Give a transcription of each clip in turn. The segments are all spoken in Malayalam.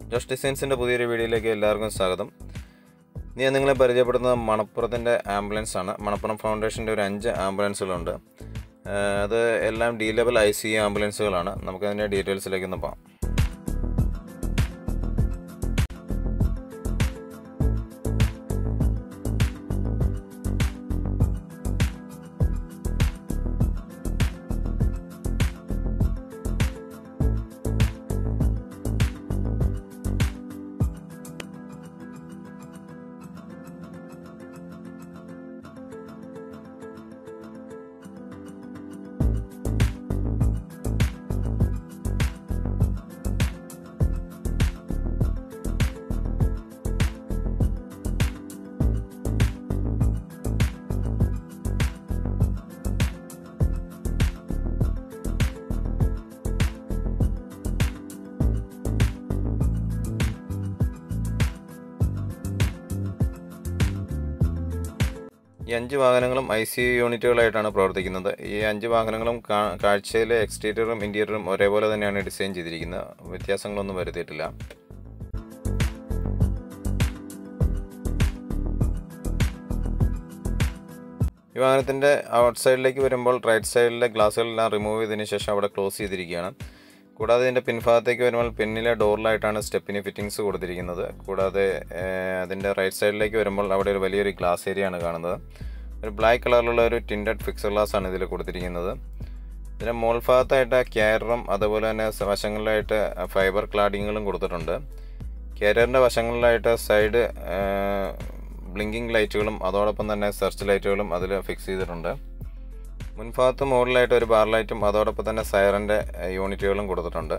ജോഷ് ഡിസൈൻസിൻ്റെ പുതിയൊരു വീഡിയോയിലേക്ക് എല്ലാവർക്കും സ്വാഗതം ഇനി ഞാൻ നിങ്ങളെ പരിചയപ്പെടുന്നത് മണപ്പുറത്തിൻ്റെ ആംബുലൻസ് ആണ് മണപ്പുറം ഫൗണ്ടേഷൻ്റെ ഒരു അഞ്ച് ആംബുലൻസുകളുണ്ട് ആഹ് അത് എല്ലാം ഡി ലെവൽ ഐ സി ആംബുലൻസുകളാണ് നമുക്കതിൻ്റെ ഡീറ്റെയിൽസിലേക്ക് ഒന്ന് പോകാം ഈ അഞ്ച് വാഹനങ്ങളും ഐ സി യൂണിറ്റുകളായിട്ടാണ് പ്രവർത്തിക്കുന്നത് ഈ അഞ്ച് വാഹനങ്ങളും കാ- കാഴ്ചയിലെ എക്സ്റ്റീരിയറും ഇൻറ്റീരിയറും ഒരേപോലെ തന്നെയാണ് ഡിസൈൻ ചെയ്തിരിക്കുന്നത് വ്യത്യാസങ്ങളൊന്നും വരുത്തിയിട്ടില്ല ഈ വാഹനത്തിൻ്റെ ഔട്ട് സൈഡിലേക്ക് വരുമ്പോൾ റൈറ്റ് സൈഡിലെ ഗ്ലാസ്സുകളെല്ലാം റിമൂവ് ചെയ്തതിന് ശേഷം അവിടെ ക്ലോസ് ചെയ്തിരിക്കുകയാണ് കൂടാതെ ഇതിൻ്റെ പിൻഭാഗത്തേക്ക് വരുമ്പോൾ പിന്നിലെ ഡോറിലായിട്ടാണ് സ്റ്റെപ്പിന് ഫിറ്റിങ്സ് കൊടുത്തിരിക്കുന്നത് കൂടാതെ ഏഹ്, അതിൻ്റെ റൈറ്റ് സൈഡിലേക്ക് വരുമ്പോൾ അവിടെ ഒരു വലിയൊരു ഗ്ലാസ് ഏരിയ ആണ് കാണുന്നത് ഒരു ബ്ലാക്ക് കളറിലുള്ള ഒരു ടിൻഡഡ് ഫിക്സർ ഗ്ലാസ് ആണ് ഇതിൽ കൊടുത്തിരിക്കുന്നത് ഇതിൻ്റെ മോൾ ഭാഗത്തായിട്ട് ക്യാരറും അതുപോലെ തന്നെ സ- വശങ്ങളിലായിട്ട് ഫൈബർ ക്ലാഡിങ്ങുകളും കൊടുത്തിട്ടുണ്ട് കാരിയറിൻ്റെ വശങ്ങളിലായിട്ട് സൈഡ് ബ്ലിങ്കിങ് ലൈറ്റുകളും അതോടൊപ്പം തന്നെ സെർച്ച് ലൈറ്റുകളും അതിൽ ഫിക്സ് ചെയ്തിട്ടുണ്ട് മുൻഭാഗത്ത് മുകളിലായിട്ട് ഒരു ബാർ ലൈറ്റും അതോടൊപ്പം തന്നെ സൈറൻ്റെ യൂണിറ്റുകളും കൊടുത്തിട്ടുണ്ട്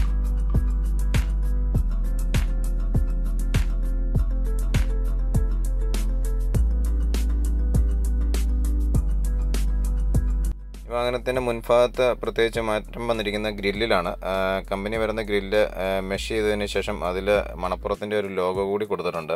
ഈ വാഹനത്തിൻ്റെ മുൻഭാഗത്ത് പ്രത്യേകിച്ച് മാറ്റം വന്നിരിക്കുന്ന ഗ്രില്ലിലാണ് ആ, കമ്പനി വരുന്ന ഗ്രില്ല് മെഷ് ചെയ്തതിന് ശേഷം അതിൽ മണപ്പുറത്തിൻ്റെ ഒരു ലോഗോ കൂടി കൊടുത്തിട്ടുണ്ട്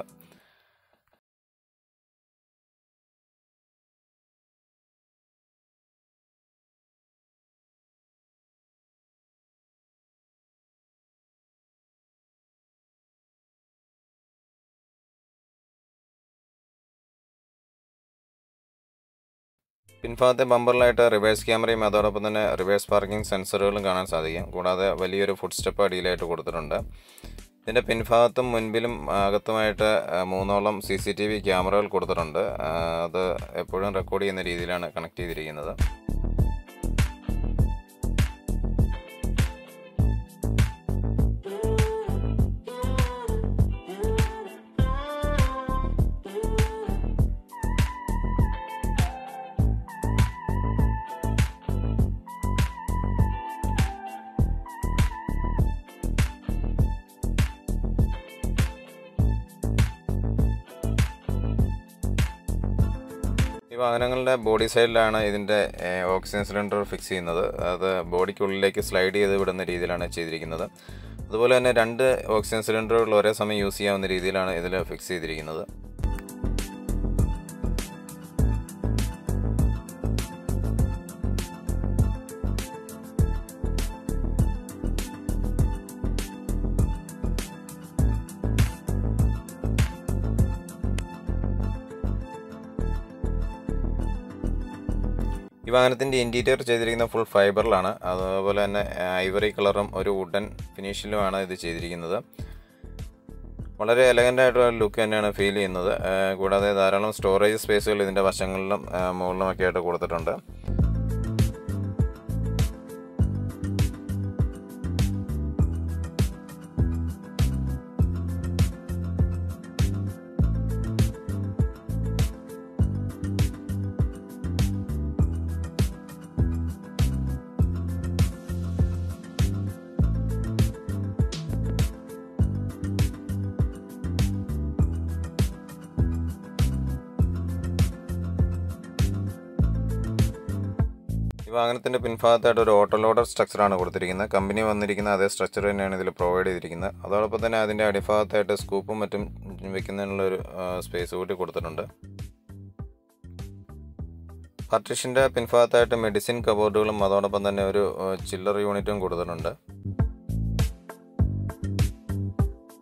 പിൻഭാഗത്തെ ബമ്പറിലായിട്ട് റിവേഴ്സ് ക്യാമറയും അതോടൊപ്പം തന്നെ റിവേഴ്സ് പാർക്കിംഗ് സെൻസറുകളും കാണാൻ സാധിക്കും കൂടാതെ വലിയൊരു ഫുഡ് സ്റ്റെപ്പ് അടിയിലായിട്ട് കൊടുത്തിട്ടുണ്ട് ഇതിൻ്റെ പിൻഭാഗത്തും മുൻപിലും അകത്തുമായിട്ട് ആ, മൂന്നോളം സി സി ടി വി ക്യാമറകൾ കൊടുത്തിട്ടുണ്ട് ആ, അത് എപ്പോഴും റെക്കോർഡ് ചെയ്യുന്ന രീതിയിലാണ് കണക്ട് ചെയ്തിരിക്കുന്നത് ഈ വാഹനങ്ങളുടെ ബോഡി സൈഡിലാണ് ഇതിൻ്റെ ഏഹ്, ഓക്സിജൻ സിലിണ്ടർ ഫിക്സ് ചെയ്യുന്നത് അത് ബോഡിക്കുള്ളിലേക്ക് സ്ലൈഡ് ചെയ്ത് വിടുന്ന രീതിയിലാണ് ചെയ്തിരിക്കുന്നത് അതുപോലെ തന്നെ രണ്ട് ഓക്സിജൻ സിലിണ്ടറുകൾ ഒരേ സമയം യൂസ് ചെയ്യാവുന്ന രീതിയിലാണ് ഇതിൽ ഫിക്സ് ചെയ്തിരിക്കുന്നത് ഈ വാഹനത്തിൻ്റെ ഇൻറ്റീരിയർ ചെയ്തിരിക്കുന്ന ഫുൾ ഫൈബറിലാണ് അതുപോലെ തന്നെ ഐവറി കളറും ഒരു വുഡൻ ഫിനിഷിലുമാണ് ഇത് ചെയ്തിരിക്കുന്നത് വളരെ എലഗൻ്റ് ആയിട്ടുള്ള ലുക്ക് തന്നെയാണ് ഫീൽ ചെയ്യുന്നത് ആ, കൂടാതെ ധാരാളം സ്റ്റോറേജ് സ്പേസുകൾ ഇതിൻ്റെ വശങ്ങളിലും ആ, മുകളിലുമൊക്കെ ആയിട്ട് കൊടുത്തിട്ടുണ്ട് ഈ വാഹനത്തിൻ്റെ പിൻഭാഗത്തായിട്ട് ഒരു ഓട്ടോ ലോഡർ സ്ട്രക്ചറാണ് കൊടുത്തിരിക്കുന്നത് കമ്പനി വന്നിരിക്കുന്ന അതേ സ്ട്രക്ചർ തന്നെയാണ് ഇതിൽ പ്രൊവൈഡ് ചെയ്തിരിക്കുന്നത് അതോടൊപ്പം തന്നെ അതിൻ്റെ അടിഭാഗത്തായിട്ട് സ്കൂപ്പും മറ്റും വെക്കുന്നതിനുള്ള ഒരു സ്പേസ് കൂടി കൊടുത്തിട്ടുണ്ട് പാർട്ടീഷൻ്റെ പിൻഭാഗത്തായിട്ട് മെഡിസിൻ കബോർഡുകളും അതോടൊപ്പം തന്നെ ഒരു ചില്ലർ യൂണിറ്റും കൊടുത്തിട്ടുണ്ട്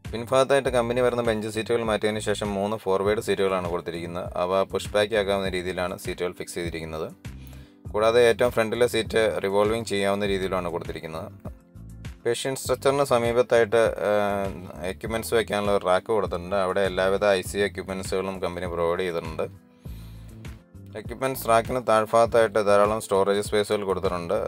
പിൻഭാഗത്തായിട്ട് കമ്പനി വരുന്ന ബെഞ്ച് സീറ്റുകൾ മാറ്റിയതിന് ശേഷം മൂന്ന് ഫോർവേഡ് സീറ്റുകളാണ് കൊടുത്തിരിക്കുന്നത് അവ പുഷ് ബാക്ക് ആക്കാവുന്ന രീതിയിലാണ് സീറ്റുകൾ ഫിക്സ് ചെയ്തിരിക്കുന്നത് കൂടാതെ ഏറ്റവും ഫ്രണ്ടിലെ സീറ്റ് റിവോൾവിംഗ് ചെയ്യാവുന്ന രീതിയിലാണ് കൊടുത്തിരിക്കുന്നത് പേഷ്യൻ സ്ട്രക്ചറിന് സമീപത്തായിട്ട് എക്യുപ്മെൻറ്റ്സ് വയ്ക്കാനുള്ള ഒരു റാക്ക് കൊടുത്തിട്ടുണ്ട് അവിടെ എല്ലാവിധ ഐ സി എക്യുപ്മെൻറ്റ്സുകളും കമ്പനി പ്രൊവൈഡ് ചെയ്തിട്ടുണ്ട് എക്യുപ്മെൻറ്റ്സ് റാക്കിന് താഴ്ഭാഗത്തായിട്ട് ധാരാളം സ്റ്റോറേജ് സ്പേസുകൾ കൊടുത്തിട്ടുണ്ട്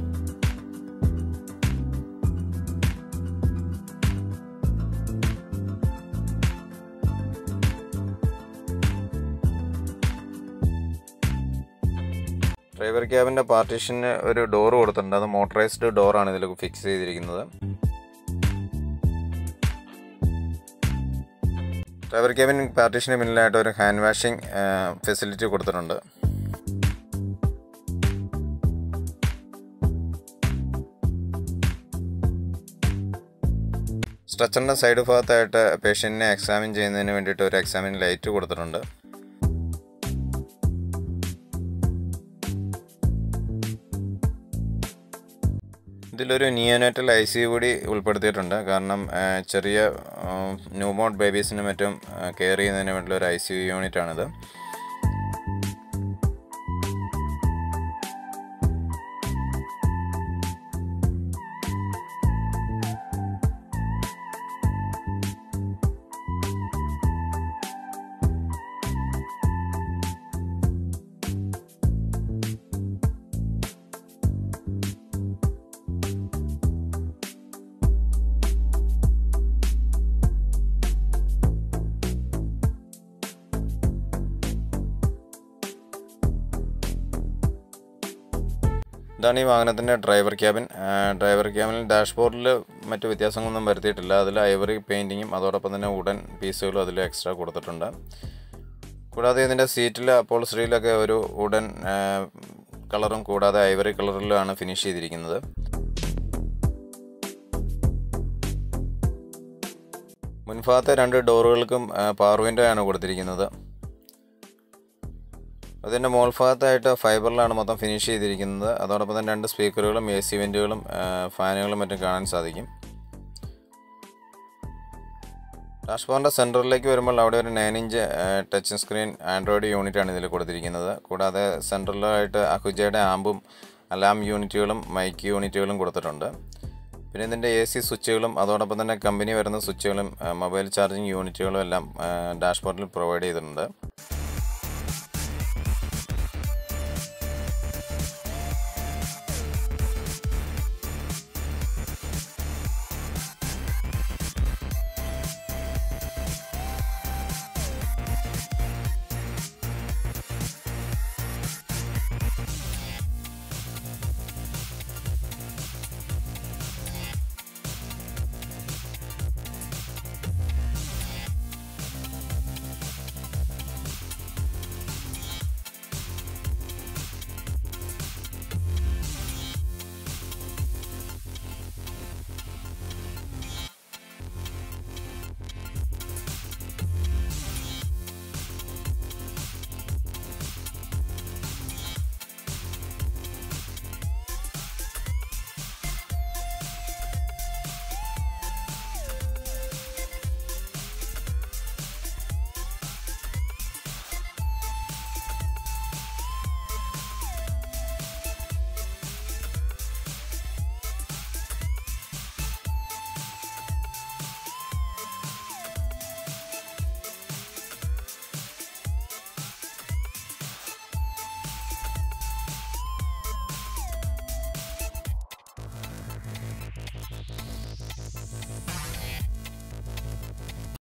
ഡ്രൈവർ ക്യാബിൻ്റെ പാർട്ടീഷന് ഒരു ഡോർ കൊടുത്തിട്ടുണ്ട് അത് മോട്ടറൈസ്ഡ് ഡോറാണ് ഇതിൽ ഫിക്സ് ചെയ്തിരിക്കുന്നത് ഡ്രൈവർ ക്യാബിൻ പാർട്ടീഷന് പിന്നിലായിട്ട് ഒരു ഹാൻഡ് വാഷിംഗ് ഫെസിലിറ്റി കൊടുത്തിട്ടുണ്ട് സ്ട്രക്ചറിൻ്റെ സൈഡ് ഭാഗത്തായിട്ട് പേഷ്യൻറ്റിനെ എക്സാമിൻ ചെയ്യുന്നതിന് വേണ്ടിയിട്ട് ഒരു എക്സാമിൻ ലൈറ്റ് കൊടുത്തിട്ടുണ്ട് ഇതിലൊരു നിയോനേറ്റൽ ഐ സി കൂടി ഉൾപ്പെടുത്തിയിട്ടുണ്ട് കാരണം ചെറിയ ന്യൂബോൺ ബേബീസിനും മറ്റും കെയർ ചെയ്യുന്നതിന് വേണ്ടിയുള്ള ഒരു ഐ സി യു യൂണിറ്റ് ആണിത് ഇതാണ് ഈ വാഹനത്തിൻ്റെ ഡ്രൈവർ ക്യാബിൻ ഡ്രൈവർ ക്യാബിനിൽ ഡാഷ്ബോർഡിൽ മറ്റു വ്യത്യാസങ്ങളൊന്നും വരുത്തിയിട്ടില്ല അതിൽ ഐവറി പെയിൻറ്റിങ്ങും അതോടൊപ്പം തന്നെ ഉടൻ പീസുകളും അതിൽ എക്സ്ട്രാ കൊടുത്തിട്ടുണ്ട് കൂടാതെ ഇതിൻ്റെ സീറ്റിൽ അപ്പോൾസ്ട്രിയിലൊക്കെ ഒരു ഉടൻ കളറും കൂടാതെ ഐവറി കളറിലാണ് ഫിനിഷ് ചെയ്തിരിക്കുന്നത് മുൻഭാഗത്തെ രണ്ട് ഡോറുകൾക്കും പവർ വിൻഡോ ആണ് കൊടുത്തിരിക്കുന്നത് അതിൻ്റെ മോൾ ഭാഗത്തായിട്ട് ഫൈബറിലാണ് മൊത്തം ഫിനിഷ് ചെയ്തിരിക്കുന്നത് അതോടൊപ്പം തന്നെ രണ്ട് സ്പീക്കറുകളും എ സി വെൻറ്റുകളും ഫാനുകളും മറ്റും കാണാൻ സാധിക്കും ഡാഷ്ബോർഡിൻ്റെ സെൻറ്ററിലേക്ക് വരുമ്പോൾ അവിടെ ഒരു nine inch touch screen Android unit ആണ് ഇതിൽ കൊടുത്തിരിക്കുന്നത് കൂടാതെ സെൻട്രലായിട്ട് അഹുജയുടെ ആമ്പും അലാം യൂണിറ്റുകളും മൈക്ക് യൂണിറ്റുകളും കൊടുത്തിട്ടുണ്ട് പിന്നെ ഇതിൻ്റെ എ സി സ്വിച്ചുകളും അതോടൊപ്പം തന്നെ കമ്പനി വരുന്ന സ്വിച്ചുകളും മൊബൈൽ ചാർജിങ് യൂണിറ്റുകളും എല്ലാം ഡാഷ്ബോർഡിൽ പ്രൊവൈഡ് ചെയ്തിട്ടുണ്ട്